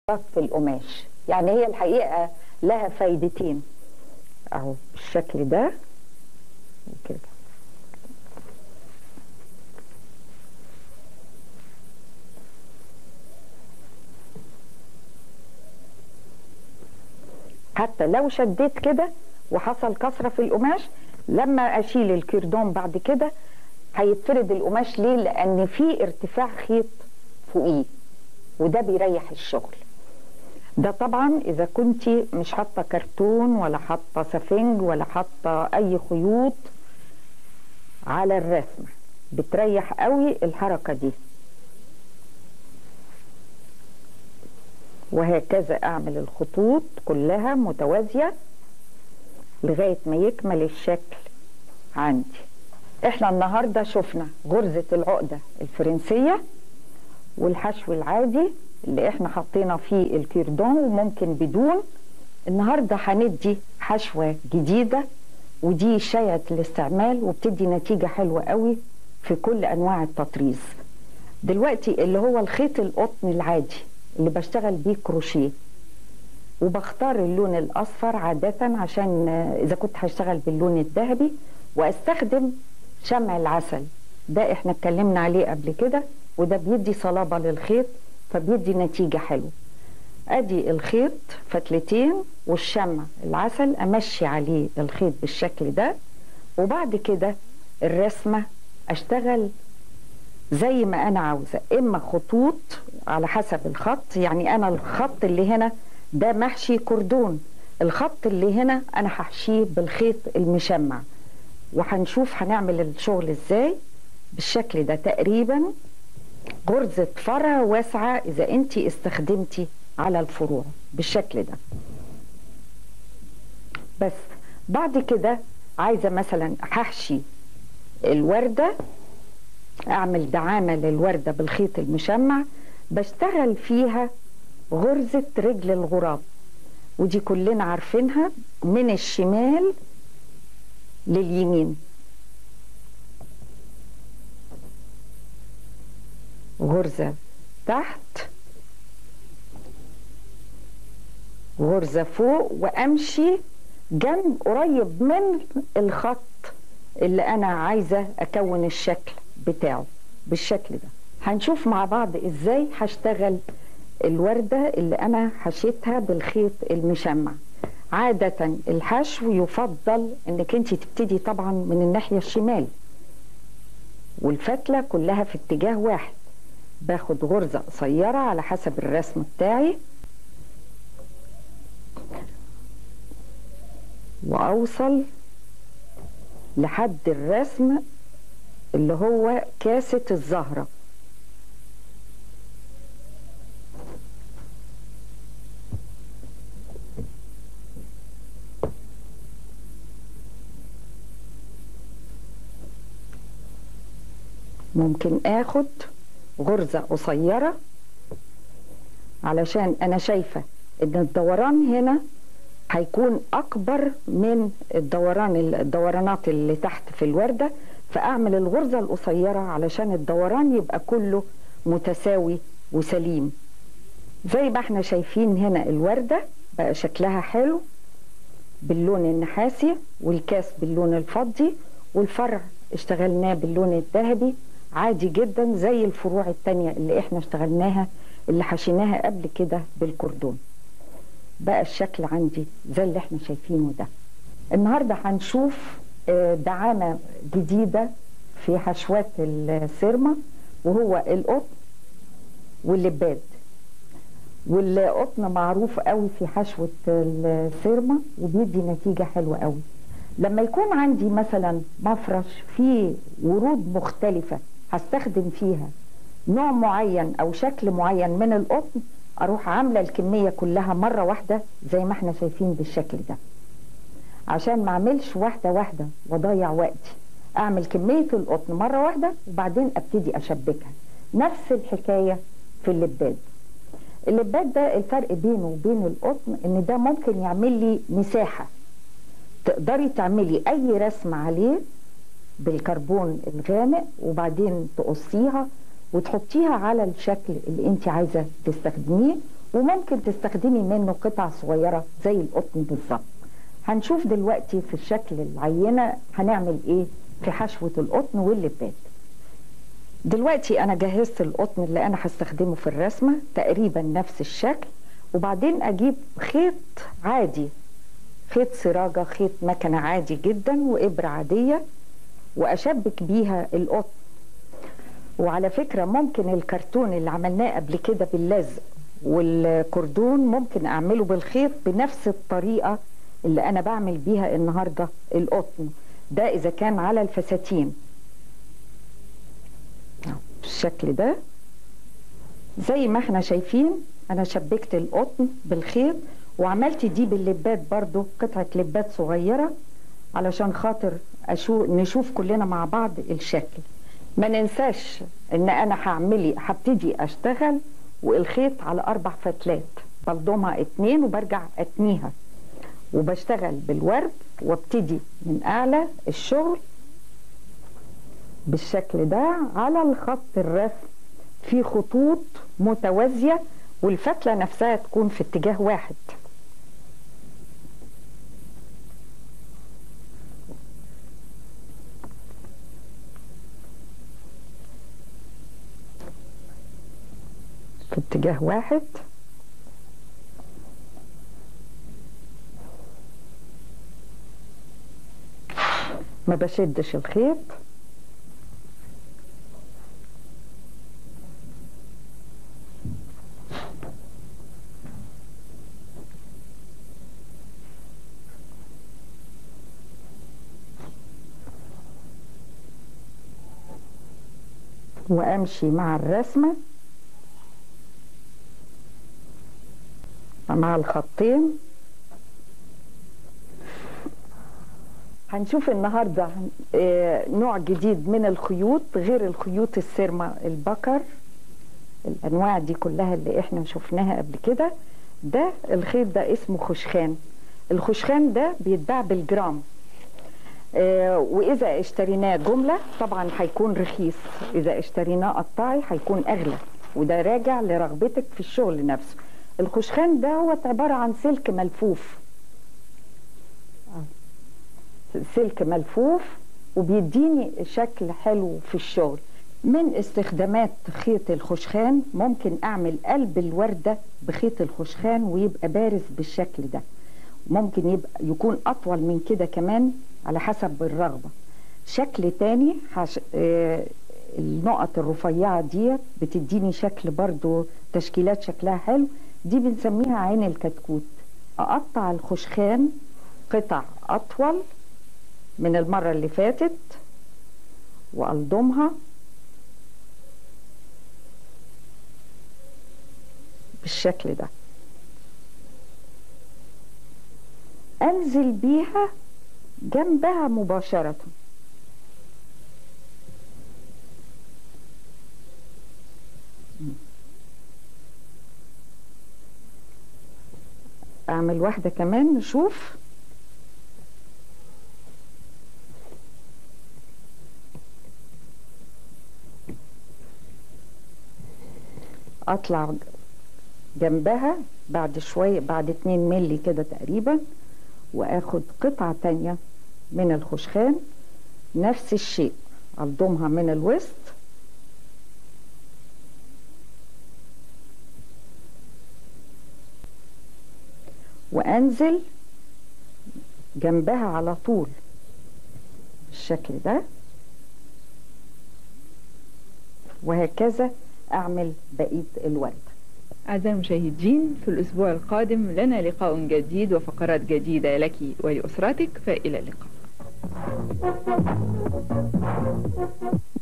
في القماش يعني هي الحقيقة لها فايدتين اهو بالشكل ده وكده حتى لو شديت كده وحصل كسرة في القماش لما اشيل الكردون بعد كده هيتفرد القماش ليه لان في ارتفاع خيط فوقيه وده بيريح الشغل ده طبعا اذا كنت مش حاطه كرتون ولا حاطه سفنج ولا حاطه اي خيوط على الرسمه بتريح قوي الحركه دي وهكذا اعمل الخطوط كلها متوازيه لغايه ما يكمل الشكل عندي احنا النهارده شفنا غرزه العقده الفرنسيه والحشو العادي اللي احنا حطينا فيه الكيردون وممكن بدون النهارده هندي حشوه جديده ودي شيعه الاستعمال وبتدي نتيجه حلوه قوي في كل انواع التطريز دلوقتي اللي هو الخيط القطن العادي اللي بشتغل بيه كروشيه وبختار اللون الاصفر عاده عشان اذا كنت هشتغل باللون الذهبي واستخدم شمع العسل ده احنا اتكلمنا عليه قبل كده وده بيدي صلابه للخيط فبيدي نتيجه حلوه ادي الخيط فتلتين والشمع العسل امشي عليه الخيط بالشكل ده وبعد كده الرسمه اشتغل زي ما انا عاوزه اما خطوط على حسب الخط يعني انا الخط اللي هنا ده محشي كردون الخط اللي هنا انا هحشيه بالخيط المشمع وهنشوف هنعمل الشغل ازاي بالشكل ده تقريبا غرزة فرع واسعة إذا أنت استخدمتي على الفروع بالشكل ده بس بعد كده عايزة مثلا هحشي الوردة أعمل دعامة للوردة بالخيط المشمع بشتغل فيها غرزة رجل الغراب ودي كلنا عارفينها من الشمال لليمين غرزة تحت غرزة فوق وأمشي جنب قريب من الخط اللي أنا عايزة أكون الشكل بتاعه بالشكل ده هنشوف مع بعض إزاي هشتغل الوردة اللي أنا حشيتها بالخيط المشمع عادة الحشو يفضل انك انت تبتدي طبعا من الناحية الشمال والفتلة كلها في اتجاه واحد باخد غرزة قصيرة على حسب الرسم بتاعي واوصل لحد الرسم اللي هو كاسة الزهرة ممكن اخد غرزة قصيرة علشان انا شايفة ان الدوران هنا هيكون اكبر من الدوران الدورانات اللي تحت في الوردة فاعمل الغرزة القصيرة علشان الدوران يبقى كله متساوي وسليم زي ما احنا شايفين هنا الوردة بقى شكلها حلو باللون النحاسي والكاس باللون الفضي والفرع اشتغلناه باللون الذهبي عادي جدا زي الفروع التانية اللي احنا اشتغلناها اللي حشيناها قبل كده بالكردون بقى الشكل عندي زي اللي احنا شايفينه ده النهاردة هنشوف دعامة جديدة في حشوات السيرما وهو القطن واللباد والقطن معروف قوي في حشوة السيرما وبيدي نتيجة حلوة قوي لما يكون عندي مثلا مفرش فيه ورود مختلفة هستخدم فيها نوع معين او شكل معين من القطن اروح عاملة الكمية كلها مرة واحدة زي ما احنا شايفين بالشكل ده عشان ما اعملش واحدة واحدة واضيع وقتي اعمل كمية القطن مرة واحدة وبعدين ابتدي اشبكها نفس الحكاية في اللباد اللباد ده الفرق بينه وبين القطن ان ده ممكن يعمل لي مساحة تقدري تعملي اي رسم عليه بالكربون الغامق وبعدين تقصيها وتحطيها على الشكل اللي انت عايزه تستخدميه وممكن تستخدمي منه قطع صغيرة زي القطن بالظبط هنشوف دلوقتي في الشكل العينة هنعمل ايه في حشوة القطن واللبات دلوقتي انا جهزت القطن اللي انا هستخدمه في الرسمة تقريبا نفس الشكل وبعدين اجيب خيط عادي خيط سراجة خيط مكنة عادي جدا وإبرة عادية وأشبك بيها القطن وعلى فكرة ممكن الكرتون اللي عملناه قبل كده باللزق والكردون ممكن أعمله بالخيط بنفس الطريقة اللي أنا بعمل بيها النهاردة القطن ده إذا كان على الفساتين بالشكل ده زي ما احنا شايفين أنا شبكت القطن بالخيط وعملت دي باللبات برضو قطعة لبات صغيرة علشان خاطر أشوف نشوف كلنا مع بعض الشكل ما ننساش ان انا هعملي هبتدي اشتغل والخيط على اربع فتلات بلضمها اتنين وبرجع اتنيها وبشتغل بالورد وابتدي من اعلى الشغل بالشكل ده على الخط الرسم في خطوط متوازية والفتلة نفسها تكون في اتجاه واحد في اتجاه واحد ما بشدش الخيط وامشي مع الرسمه مع الخطين هنشوف النهارده نوع جديد من الخيوط غير الخيوط السيرما البكر الانواع دي كلها اللي احنا شفناها قبل كده ده الخيط ده اسمه خشخان الخشخان ده بيتباع بالجرام آه واذا اشتريناه جمله طبعا هيكون رخيص اذا اشتريناه قطاعي هيكون اغلى وده راجع لرغبتك في الشغل نفسه الخشخان ده هو عباره عن سلك ملفوف سلك ملفوف وبيديني شكل حلو في الشغل من استخدامات خيط الخشخان ممكن اعمل قلب الورده بخيط الخشخان ويبقى بارز بالشكل ده ممكن يبقى يكون اطول من كده كمان على حسب الرغبه شكل تاني حش... آه النقط الرفيعه دي بتديني شكل برضو تشكيلات شكلها حلو دي بنسميها عين الكتكوت اقطع الخشخان قطع اطول من المرة اللي فاتت والضمها بالشكل ده انزل بيها جنبها مباشرة اعمل واحدة كمان نشوف اطلع جنبها بعد شوية بعد 2 ملي كده تقريبا واخد قطعة تانية من الخشخان نفس الشيء الضمها من الوسط وانزل جنبها على طول بالشكل ده وهكذا اعمل بقيه الورد أعزائي المشاهدين في الأسبوع القادم لنا لقاء جديد وفقرات جديدة لك ولأسرتك فإلى اللقاء